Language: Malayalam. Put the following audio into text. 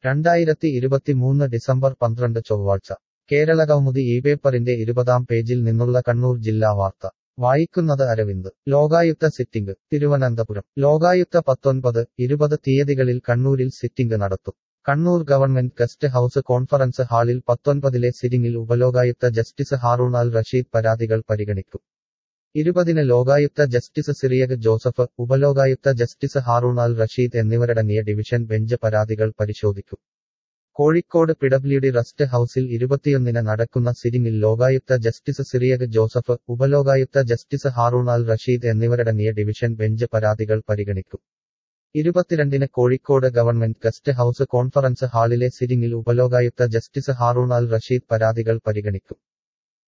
രണ്ടായിരത്തി ഇരുപത്തിമൂന്ന് ഡിസംബർ പന്ത്രണ്ട് ചൊവ്വാഴ്ച കേരളകൗമുദി ഈ പേപ്പറിന്റെ ഇരുപതാം പേജിൽ നിന്നുള്ള കണ്ണൂർ ജില്ലാ വാർത്ത വായിക്കുന്നത് അരവിന്ദ് ലോകായുക്ത സിറ്റിംഗ് തിരുവനന്തപുരം ലോകായുക്ത പത്തൊൻപത് ഇരുപത് തീയതികളിൽ കണ്ണൂരിൽ സിറ്റിംഗ് നടത്തും Kannur government guest house conference ഹാളിൽ പത്തൊൻപതിലെ സിറ്റിംഗിൽ ഉപലോകായുക്ത ജസ്റ്റിസ് ഹാറൂൺ അൽ റഷീദ് പരാതികൾ പരിഗണിക്കും ഇരുപതിന് ലോകായുക്ത ജസ്റ്റിസ് സിറിയക് ജോസഫ് ഉപലോകായുക്ത ജസ്റ്റിസ് ഹാറൂൺ അൽ റഷീദ് എന്നിവരടങ്ങിയ ഡിവിഷൻ ബെഞ്ച് പരാതികൾ പരിശോധിക്കും കോഴിക്കോട് പിഡബ്ല്യുഡി റസ്റ്റ് ഹൌസിൽ ഇരുപത്തിയൊന്നിന് നടക്കുന്ന സിറ്റിംഗിൽ ലോകായുക്ത ജസ്റ്റിസ് സിറിയക് ജോസഫ് ഉപലോകായുക്ത ജസ്റ്റിസ് ഹാറൂൺ അൽ റഷീദ് എന്നിവരടങ്ങിയ ഡിവിഷൻ ബെഞ്ച് പരാതികൾ പരിഗണിക്കും ഇരുപത്തിരണ്ടിന് Kozhikode government guest house conference ഹാളിലെ സിറ്റിംഗിൽ ഉപലോകായുക്ത ജസ്റ്റിസ് ഹാറൂൺ അൽ റഷീദ് പരാതികൾ പരിഗണിക്കും